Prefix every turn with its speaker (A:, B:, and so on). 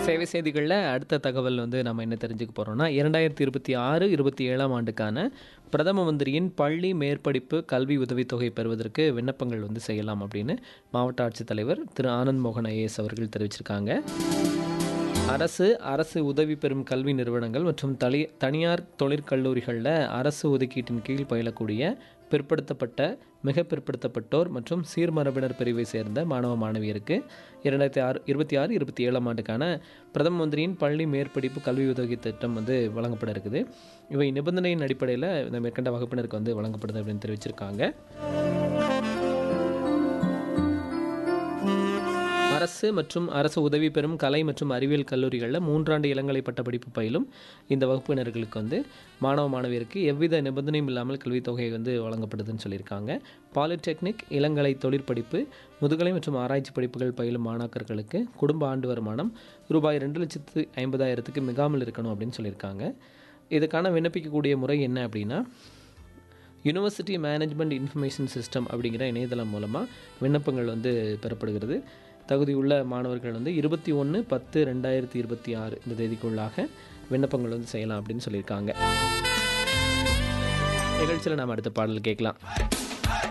A: சேவை செய்திகளில் அடுத்த தகவல் வந்து நம்ம என்ன தெரிஞ்சுக்க போகிறோம்னா இரண்டாயிரத்தி இருபத்தி ஆறு இருபத்தி ஏழாம் ஆண்டுக்கான பிரதம மந்திரியின் பள்ளி மேற்படிப்பு கல்வி உதவித்தொகை பெறுவதற்கு விண்ணப்பங்கள் வந்து செய்யலாம் அப்படின்னு மாவட்ட ஆட்சித்தலைவர் திரு ஆனந்த் மோகன் ஐஏஎஸ் அவர்கள் தெரிவிச்சிருக்காங்க அரசு அரசு உதவி பெறும் கல்வி நிறுவனங்கள் மற்றும் தனி தனியார் தொழிற்கல்லூரிகளில் அரசு ஒதுக்கீட்டின் கீழ் பயிலக்கூடிய பிற்படுத்தப்பட்ட மிக பிற்படுத்தப்பட்டோர் மற்றும் சீர்மரபினர் பிரிவை சேர்ந்த மாணவ மாணவியருக்கு இரண்டாயிரத்தி ஆறு இருபத்தி ஆறு இருபத்தி ஏழாம் ஆண்டுக்கான பிரதம மந்திரியின் பள்ளி மேற்படிப்பு கல்வி உதவி திட்டம் வந்து வழங்கப்பட இருக்குது இவை நிபந்தனையின் அடிப்படையில் இந்த மேற்கண்ட வகுப்பினருக்கு வந்து வழங்கப்படுது அப்படின்னு தெரிவிச்சிருக்காங்க அரசு மற்றும் அரசு உதவி பெறும் கலை மற்றும் அறிவியல் கல்லூரிகளில் மூன்றாண்டு இளங்கலை பட்டப்படிப்பு பயிலும் இந்த வகுப்பினர்களுக்கு வந்து மாணவ மாணவியருக்கு எவ்வித நிபந்தனையும் இல்லாமல் கல்வித் தொகை வந்து வழங்கப்படுதுன்னு சொல்லியிருக்காங்க பாலிடெக்னிக் இளங்கலை தொழிற்படிப்பு முதுகலை மற்றும் ஆராய்ச்சி படிப்புகள் பயிலும் மாணாக்கர்களுக்கு குடும்ப ஆண்டு வருமானம் ரூபாய் ரெண்டு லட்சத்து ஐம்பதாயிரத்துக்கு மிகாமல் இருக்கணும் அப்படின்னு சொல்லியிருக்காங்க இதுக்கான விண்ணப்பிக்கக்கூடிய முறை என்ன அப்படின்னா யுனிவர்சிட்டி மேனேஜ்மெண்ட் இன்ஃபர்மேஷன் சிஸ்டம் அப்படிங்கிற இணையதளம் மூலமாக விண்ணப்பங்கள் வந்து பெறப்படுகிறது தகுதியுள்ள மாணவர்கள் வந்து இருபத்தி ஒன்று பத்து ரெண்டாயிரத்தி இருபத்தி ஆறு இந்த தேதிக்குள்ளாக விண்ணப்பங்கள் வந்து செய்யலாம் அப்படின்னு சொல்லியிருக்காங்க நிகழ்ச்சியில் நாம் அடுத்த பாடல் கேட்கலாம்